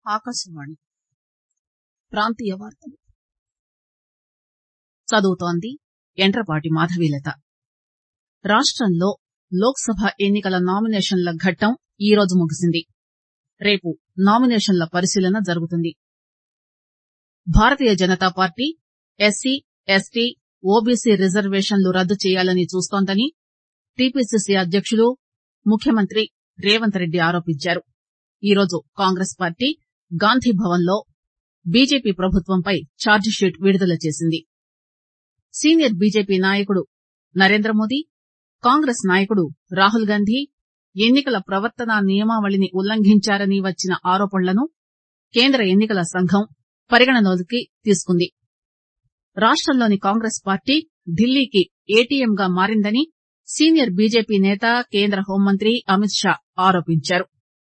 ఆకాశవాణి ప్రాంతీయ వార్తలు చదువుతోంది యంట్రపాటి మాధవీలత రాష్టంలో లోక్ సభ ఎన్ని కల నామినేషన్ల ఘట్టం ఈరోజు ముగిసింది రేపు నామినేషన్ల పరిశీలన జరుగుతుంది Bharatiya Janata party S C S T O B C రిజర్వేషన్లు రద్దు చేయాలని చూస్తోందని టీపీసీసీ అధ్యకులు ముఖ్యమంత్రి రేవంత్ రెడ్డి ఆరోపించారు ఈరోజు కాంగ్రెస్ పార్టీ గాంధీభవన్ లో బీజేపీ ప్రభుత్వంపై ఛార్జిషీట్ విడుదల చేసింది సీనియర్ బీజేపీ నాయకుడు నరేంద్రమోదీ కాంగ్రెస్ నాయకుడు రాహుల్ గాంధీ ఎన్ని కల ప్రవర్తనా నియమావళిని ఉల్లంఘించారని వచ్చిన ఆరోపణలను కేంద్ర ఎన్ని కల సంఘం పరిగణనలోకి తీసుకుంది రాష్టంలోని కాంగ్రెస్ పార్టీ ఢిల్లీకి ఏటీఎంగా మారిందని సీనియర్ బీజేపీ నేత కేంద్ర హోంమంత్రి అమిత్ షా ఆరోపించారు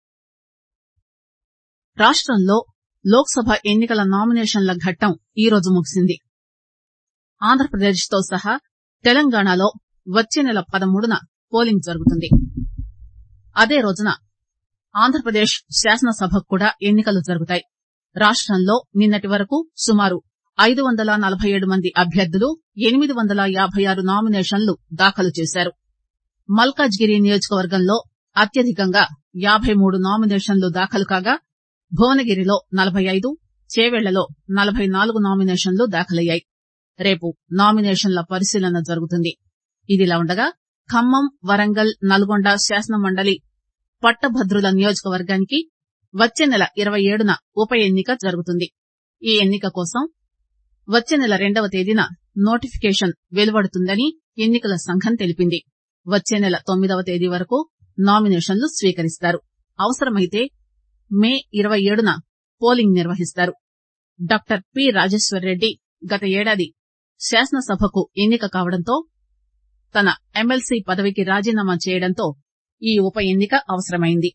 రాష్టంలో లోక్ సభ ఎన్ని కల నామినేషన్ల ఘట్టం ఈరోజు ముగిసింది ఆంధ్రప్రదేశ్ తో సహా తెలంగాణలో వచ్చే నెల పదమూడున పోలింగ్ జరుగుతుంది అదే రోజున ఆంధ్రప్రదేశ్ శాసనసభకు కూడా ఎన్ని కలు జరుగుతాయి రాష్టంలో నిన్నటి వరకు సుమారు ఐదు వందల నలబై ఏడు మంది అభ్యర్థులు ఎనిమిది వందల యాబై ఆరు నామినేషన్లు దాఖలు చేశారు మల్కాజ్గిరి నియోజకవర్గంలో అత్యధికంగా యాబై మూడు నామినేషన్లు దాఖలు కాగా భువనగిరిలో నలబై ఐదు చేవెళ్లలో నలబై నాలుగు నామినేషన్లు దాఖలయ్యాయి రేపు నామినేషన్ల పరిశీలన జరుగుతుంది ఇదిలా ఉండగా ఖమ్మం వరంగల్ నల్గొండ శాసనమండలి పట్టభద్రుల నియోజకవర్గానికి వచ్చే నెల ఇరవై ఏడున ఉప ఎన్నిక జరుగుతుంది ఈ ఎన్నిక కోసం వచ్చే నెల రెండవ తేదీన నోటిఫికేషన్ వెలువడుతుందని ఎన్నికల సంఘం తెలిపింది వచ్చే నెల తొమ్మిదవ తేదీ వరకు నామినేషన్లు స్వీకరిస్తారు అవసరమైతే మే ఇరవై ఏడున పోలింగ్ నిర్వహిస్తారు డాక్టర్ పి రాజేశ్వరరెడ్డి గత ఏడాది శాసనసభకు ఎన్నిక కావడంతో తన ఎమ్మెల్సీ పదవికి రాజీనామా చేయడంతో ఈ ఉప ఎన్నిక అవసరమైంది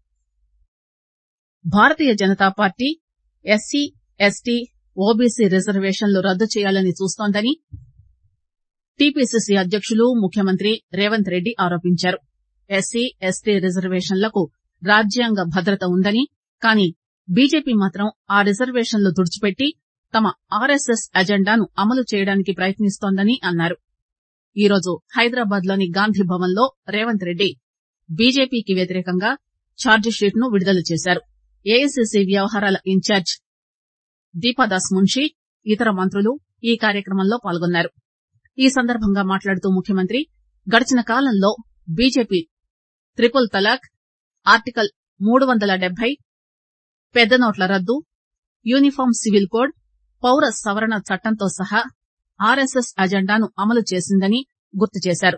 Bharatiya Janata party S C S T O B C రిజర్వేషన్లు రద్దు చేయాలని చూస్తోందని టీపీసీసీ అధ్యకులు ముఖ్యమంత్రి రేవంత్ రెడ్డి ఆరోపించారు ఎస్సీ ఎస్టీ రిజర్వేషన్లకు రాజ్యాంగ భద్రత ఉందని కానీ బీజేపీ మాత్రం ఆ రిజర్వేషన్లు తుడిచిపెట్టి తమ ఆర్ఎస్ఎస్ ఎజెండాను అమలు చేయడానికి ప్రయత్నిస్తోందని అన్నారు ఈరోజు హైదరాబాద్ లోని గాంధీభవన్ లో రేవంత్ రెడ్డి బీజేపీకి వ్యతిరేకంగా ఛార్జిషీట్ ను విడుదల చేశారు ఏఐసీసీ వ్యవహారాల ఇన్ఛార్జ్ దీపాదాస్ మున్షీ ఇతర మంత్రులు ఈ కార్యక్రమంలో పాల్గొన్నారు ఈ సందర్భంగా మాట్లాడుతూ ముఖ్యమంత్రి గడిచిన కాలంలో బీజేపీ త్రిపుల్ తలాక్ ఆర్టికల్ మూడు వందల డెబ్బై పెద్ద నోట్ల రద్దు యూనిఫామ్ సివిల్ కోడ్ పౌర సవరణ చట్టంతో సహా ఆర్ఎస్ఎస్ అజెండాను అమలు చేసిందని గుర్తు చేశారు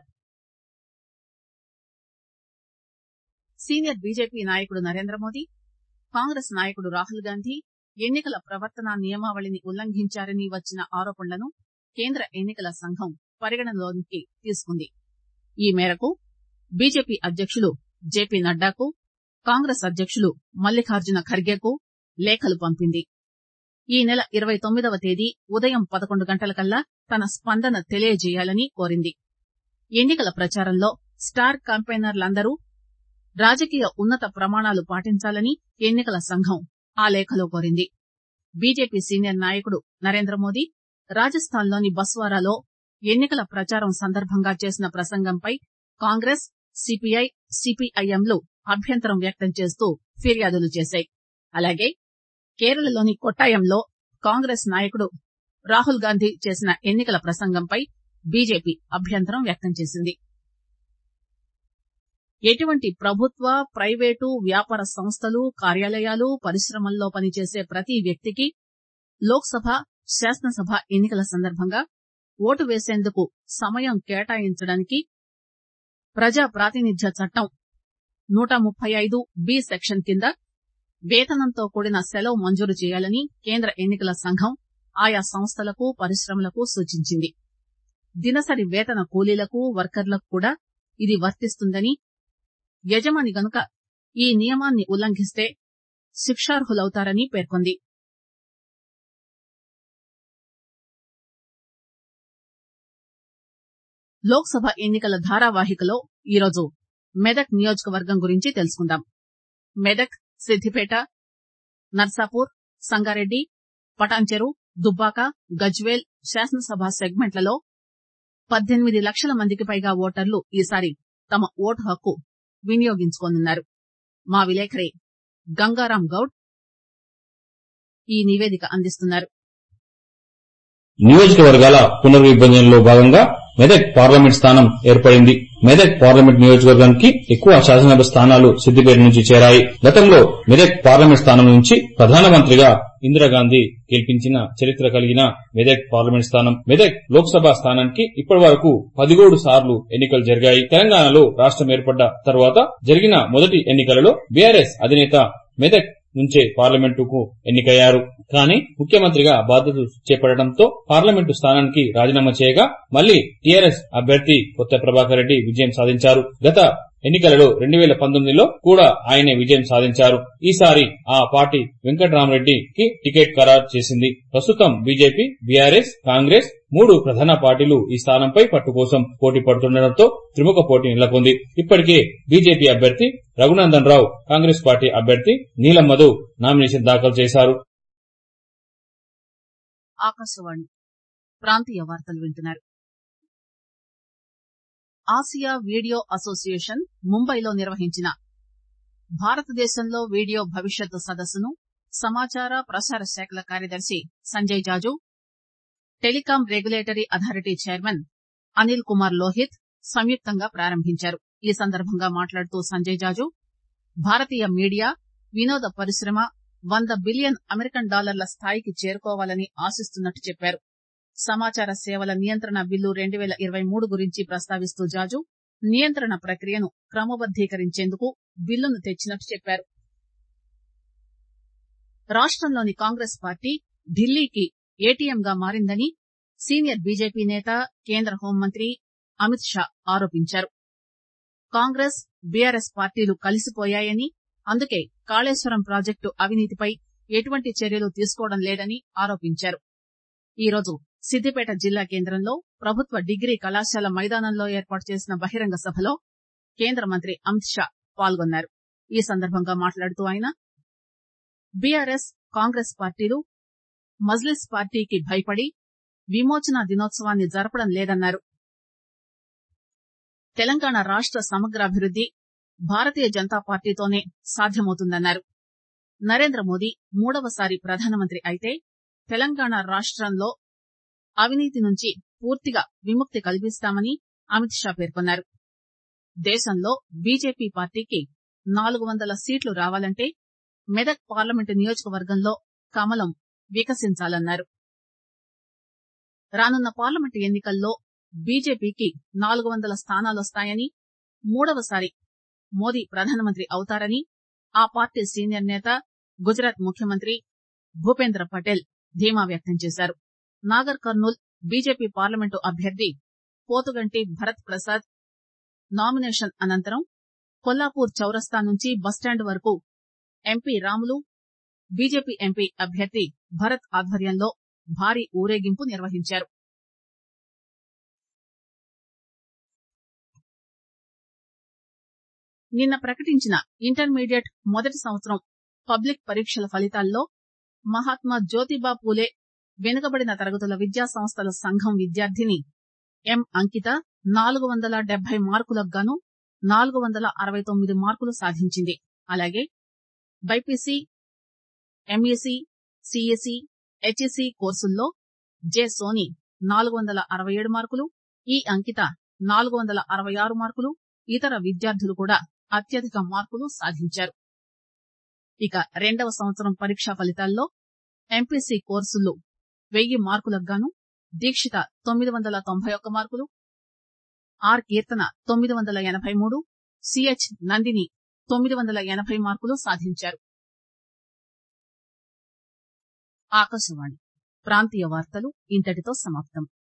సీనియర్ బీజేపీ నాయకుడు నరేంద్రమోదీ కాంగ్రెస్ నాయకుడు రాహుల్ గాంధీ ఎన్నికల ప్రవర్తనా నియమావళిని ఉల్లంఘించారని వచ్చిన ఆరోపణలను కేంద్ర ఎన్నికల సంఘం పరిగణనలోకి తీసుకుంది ఈ మేరకు బీజేపీ అధ్యకులు జేపీ నడ్డాకు కాంగ్రెస్ అధ్యకులు మల్లికార్జున ఖర్గేకు లేఖలు పంపింది ఈ నెల ఇరవై తొమ్మిదవ తేదీ ఉదయం పదకొండు గంటలకల్లా తన స్పందన తెలియజేయాలని కోరింది ఎన్నికల ప్రచారంలో స్టార్ క్యాంపెయినర్లందరూ రాజకీయ ఉన్నత ప్రమాణాలు పాటించాలని ఎన్నికల సంఘం ఆ లేఖలో కోరింది బీజేపీ సీనియర్ నాయకుడు నరేంద్రమోదీ రాజస్థాన్లోని బస్వారాలో ఎన్నికల ప్రచారం సందర్భంగా చేసిన ప్రసంగంపై కాంగ్రెస్ సిపిఐ సిపిఐఎంలు అభ్యంతరం వ్యక్తం చేస్తూ ఫిర్యాదులు చేశాయి అలాగే కేరళలోని కొట్టాయంలో కాంగ్రెస్ నాయకుడు రాహుల్ గాంధీ చేసిన ఎన్నికల ప్రసంగంపై బీజేపీ అభ్యంతరం వ్యక్తం చేసింది ఎటువంటి ప్రభుత్వ ప్రైవేటు వ్యాపార సంస్థలు కార్యాలయాలు పరిశ్రమల్లో పనిచేసే ప్రతి వ్యక్తికి లోక్ సభ శాసనసభ ఎన్నికల సందర్భంగా ఓటు వేసేందుకు సమయం కేటాయించడానికి ప్రజా ప్రాతినిధ్య చట్టం నూట ముప్పై ఐదు బి సెక్షన్ కింద వేతనంతో కూడిన సెలవు మంజూరు చేయాలని కేంద్ర ఎన్నికల సంఘం ఆయా సంస్థలకు పరిశ్రమలకు సూచించింది దినసరి వేతన కూలీలకు వర్కర్లకు కూడా ఇది వర్తిస్తుందని యజమాని గనుక ఈ నియమాన్ని ఉల్లంఘిస్తే శిక్షార్హులవుతారని పేర్కొంది లోక్ సభ ఎన్నికల ధారావాహికలో ఈరోజు మెదక్ నియోజకవర్గం గురించి తెలుసుకుందాం మెదక్ సిద్దిపేట నర్సాపూర్ సంగారెడ్డి పటాన్చెరు దుబ్బాక గజ్వేల్ శాసనసభ సెగ్మెంట్లలో పద్దెనిమిది లక్షల మందికి పైగా ఓటర్లు ఈసారి తమ ఓటు హక్కు వినియోగించుకోనున్నారు మా విలేకరి గంగారాం గౌడ్ ఈ నివేదిక అందిస్తున్నారు నియోజకవర్గాల పునర్విభజనలో భాగంగా మెదక్ పార్లమెంట్ స్థానం ఏర్పడింది మెదక్ పార్లమెంట్ నియోజకవర్గానికి ఎక్కువ శాసనసభ స్థానాలు సిద్దిపేట నుంచి చేరాయి గతంలో మెదక్ పార్లమెంట్ స్థానం నుంచి ప్రధానమంత్రిగా ఇందిరాగాంధీ గెలిపించిన చరిత్ర కలిగిన మెదక్ పార్లమెంట్ స్థానం మెదక్ లోక్సభ స్థానానికి ఇప్పటి వరకు పదిహేడు సార్లు ఎన్నికలు జరిగాయి తెలంగాణలో రాష్ట్రం ఏర్పడ్డ తర్వాత జరిగిన మొదటి ఎన్నికలలో బీఆర్ఎస్ అధినేత మెదక్ నుంచే పార్లమెంటుకు ఎన్నికయ్యారు కానీ ముఖ్యమంత్రిగా బాధ్యతలు చేపట్టడంతో పార్లమెంటు స్థానానికి రాజీనామా చేయగా మళ్లీ టీఆర్ఎస్ అభ్యర్థి కొత్త ప్రభాకర్ రెడ్డి విజయం సాధించారు గత ఎన్నికలలో రెండు వేల పంతొమ్మిదిలో కూడా ఆయనే విజయం సాధించారు ఈసారి ఆ పార్టీ వెంకటరామరెడ్డికి టికెట్ ఖరారు చేసింది ప్రస్తుతం బీజేపీ బీఆర్ఎస్ కాంగ్రెస్ మూడు ప్రధాన పార్టీలు ఈ స్థానంపై పట్టు కోసం పోటీ పడుతుండటంతో త్రిముఖ పోటీ నెలకొంది ఇప్పటికే బీజేపీ అభ్యర్థి రఘునందన్ రావు కాంగ్రెస్ పార్టీ అభ్యర్థి నీలం మధు నామినేషన్ దాఖలు చేశారు ఆకాశవాణి ప్రాంతీయ వార్తలు వింటున్నారు ఆసియా వీడియో అసోసియేషన్ ముంబైలో నిర్వహించిన భారతదేశంలో వీడియో భవిష్యత్తు సదస్సును సమాచార ప్రసార శాఖల కార్యదర్శి Sanjay Jaju telecom regulatory authority chairman Anil Kumar Lohit సంయుక్తంగా ప్రారంభించారు ఈ సందర్భంగా మాట్లాడుతూ సంజయ్ జాజు భారతీయ మీడియా వినోద పరిశ్రమ వంద బిలియన్ అమెరికన్ డాలర్ల స్థాయికి చేరుకోవాలని ఆశిస్తున్నట్టు చెప్పారు సమాచార సేవల నియంత్రణ బిల్లు రెండు పేల ఇరవై మూడు గురించి ప్రస్తావిస్తూ జాజు నియంత్రణ ప్రక్రియను క్రమబద్దీకరించేందుకు బిల్లును తెచ్చినట్టు చెప్పారు రాష్టంలోని కాంగ్రెస్ పార్టీ ఢిల్లీకి ఏటీఎంగా మారిందని సీనియర్ బీజేపీ నేత కేంద్ర హోంమంత్రి అమిత్ షా ఆరోపించారు కాంగ్రెస్ బీఆర్ఎస్ పార్టీలు కలిసిపోయాయని అందుకే కాళేశ్వరం ప్రాజెక్టు అవినీతిపై ఎటువంటి చర్యలు తీసుకోవడం లేదని ఆరోపించారు ఈరోజు సిద్దిపేట జిల్లా కేంద్రంలో ప్రభుత్వ డిగ్రీ కళాశాల మైదానంలో ఏర్పాటు చేసిన బహిరంగ సభలో కేంద్ర మంత్రి అమిత్ షా పాల్గొన్నారు ఈ సందర్భంగా మాట్లాడుతూ ఆయన బీఆర్ఎస్ కాంగ్రెస్ పార్టీలు మజ్లిస్ పార్టీకి భయపడి విమోచన దినోత్సవాన్ని జరపడం లేదన్నారు తెలంగాణ రాష్ట సమగ్రాభివృద్ది భారతీయ జనతా పార్టీతోనే సాధ్యమవుతుందన్నారు నరేంద్ర మోదీ మూడవసారి ప్రధానమంత్రి అయితే తెలంగాణ రాష్టంలో అవినీతి నుంచి పూర్తిగా విముక్తి కల్పిస్తామని అమిత్ షా పేర్కొన్నారు దేశంలో బీజేపీ పార్టీకి నాలుగు వందల సీట్లు రావాలంటే మెదక్ పార్లమెంటు నియోజకవర్గంలో కమలం వికసించాలన్నారు రానున్న పార్లమెంటు ఎన్నికల్లో బీజేపీకి నాలుగు వందల స్థానాలొస్తాయని మూడవసారి మోదీ ప్రధానమంత్రి అవుతారని ఆ పార్టీ సీనియర్ నేత గుజరాత్ ముఖ్యమంత్రి భూపేంద్ర పటేల్ ధీమా వ్యక్తం చేశారు నాగర్ కర్నూల్ బీజేపీ పార్లమెంటు అభ్యర్థి పోతుగంటి భరత్ ప్రసాద్ నామినేషన్ అనంతరం కొల్లాపూర్ చౌరస్తా నుంచి బస్టాండ్ వరకు ఎంపీ రాములు బీజేపీ ఎంపీ అభ్యర్థి భరత్ ఆధ్వర్యంలో భారీ ఊరేగింపు నిర్వహించారు నిన్న ప్రకటించిన ఇంటర్మీడియట్ మొదటి సంవత్సరం పబ్లిక్ పరీక్షల ఫలితాల్లో మహాత్మా జ్యోతిబా పూలే వెనుకబడిన తరగతుల విద్యా సంస్థల సంఘం విద్యార్థిని ఎం అంకిత నాలుగు వందల డెబ్బై మార్కులకు గాను నాలుగు వందల అరవై తొమ్మిది మార్కులు సాధించింది అలాగే బైపీసీ ఎంఈసీ సిఈసీ హెచ్ఈసీ కోర్సుల్లో జె సోని నాలుగు వందల అరవై ఏడు మార్కులు ఈ అంకిత నాలుగు వందల అరవై ఆరు మార్కులు ఇతర విద్యార్థులు కూడా అత్యధిక మార్కులు సాధించారు ఇక రెండవ సంవత్సరం పరీక్షా ఫలితాల్లో ఎంపీసీ కోర్సులు వెయ్యి మార్కులకు గాను దీక్షిత తొమ్మిది వందల తొంభై ఒక్క మార్కులు ఆర్ కీర్తన తొమ్మిది వందల ఎనభై మూడు సిహెచ్ నందిని తొమ్మిది వందల ఎనభై మార్కులు సాధించారు ఆకాశవాణి ప్రాంతీయ వార్తలు ఇంతటితో సమాప్తం